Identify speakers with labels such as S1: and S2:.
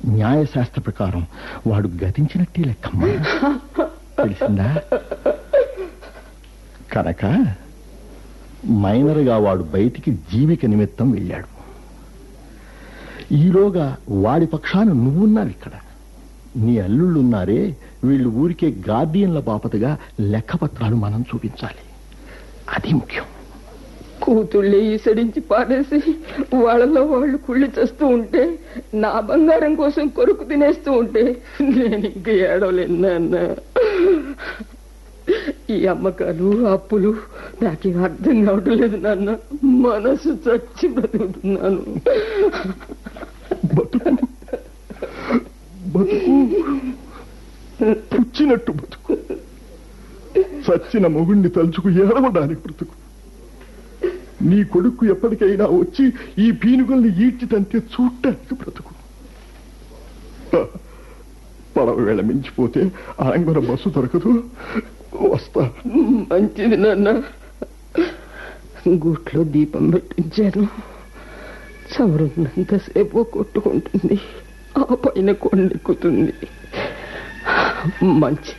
S1: న్యాయశాస్త్ర ప్రకారం వాడు గతించినట్టే లెక్కమ్మా తెలిసిందా కనుక మైనర్గా వాడు బయటికి జీవిక నిమిత్తం వెళ్ళాడు ఈలోగా వాడి పక్షాన నువ్వున్నావు ఇక్కడ నీ అల్లుళ్ళున్నారే వీళ్ళు ఊరికే గార్డియన్ల బాపతగా లెక్కపత్రాలు మనం చూపించాలి అది ముఖ్యం
S2: కూతుళ్ళే ఈసడించి పారేసి వాళ్ళలో వాళ్ళు కుళ్ళి చేస్తూ ఉంటే నా బంగారం కోసం కొరుకు తినేస్తూ ఉంటే నేను ఇంక ఏడవలేను నాన్న ఈ అమ్మకాలు అప్పులు నాకేం అర్థం కావటం లేదు నాన్న మనసు చచ్చి బ్రతుకుతున్నాను
S1: బతుకు బతుకు పుచ్చినట్టు బతుకు చచ్చిన మొగుణ్ణి తలుచుకు ఏడవడానికి బ్రతుకు నీ కొడుకు ఎప్పటికైనా వచ్చి ఈ పీనుగల్ని ఈడ్చి తంటే చూడటానికి బ్రతుకు పడవ వేళ మించిపోతే ఆంగుర బస్సు దొరకదు వస్తా
S2: మంచిది నాన్న గూట్లో దీపం పెట్టించాను చవరున్నంతసేపు కొట్టుకుంటుంది ఆ పైన కొండెక్కుతుంది మంచిది